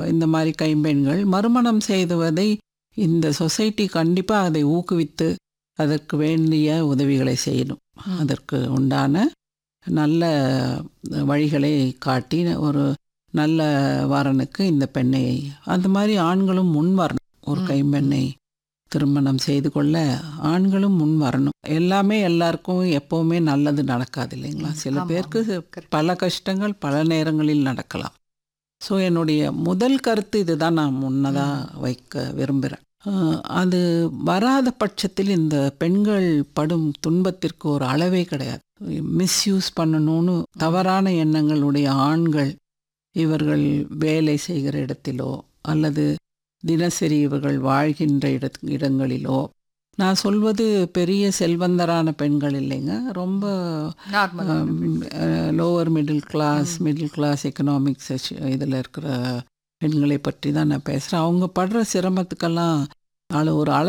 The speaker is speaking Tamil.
இந்த மாதிரி கைம்பெண்கள் மறுமணம் செய்துவதை இந்த சொசைட்டி கண்டிப்பாக அதை ஊக்குவித்து அதற்கு வேண்டிய உதவிகளை செய்யணும் அதற்கு உண்டான நல்ல வழிகளை காட்டி ஒரு நல்ல வரனுக்கு இந்த பெண்ணை அந்த மாதிரி ஆண்களும் முன் வரணும் ஒரு ம், கைம்பெண்ணை திருமணம் செய்து கொள்ள ஆண்களும் முன் வரணும் எல்லாமே எல்லாருக்கும் எப்பவுமே நல்லது நடக்காது இல்லைங்களா சில ஆமா, பேருக்கு correct. பல கஷ்டங்கள் பல நேரங்களில் நடக்கலாம் ஸோ என்னுடைய முதல் கருத்து இதுதான் நான் முன்னதாக வைக்க விரும்புகிறேன் அஹ், அது வராத பட்சத்தில் இந்த பெண்கள் படும் துன்பத்திற்கு ஒரு அளவே கிடையாது மிஸ்யூஸ் பண்ணணும்னு தவறான எண்ணங்களுடைய ஆண்கள் இவர்கள் வேலை செய்கிற இடத்திலோ அல்லது தினசரி இவர்கள் வாழ்கின்ற இட இடங்களிலோ நான் சொல்வது பெரிய செல்வந்தரான பெண்கள் இல்லைங்க ரொம்ப normal lower middle class middle class economics இதில் இருக்கிற பெண்களை பற்றி தான் நான் பேசுகிறேன் அவங்க படுற சிரமத்துக்கெல்லாம் ஆளு ஒரு அள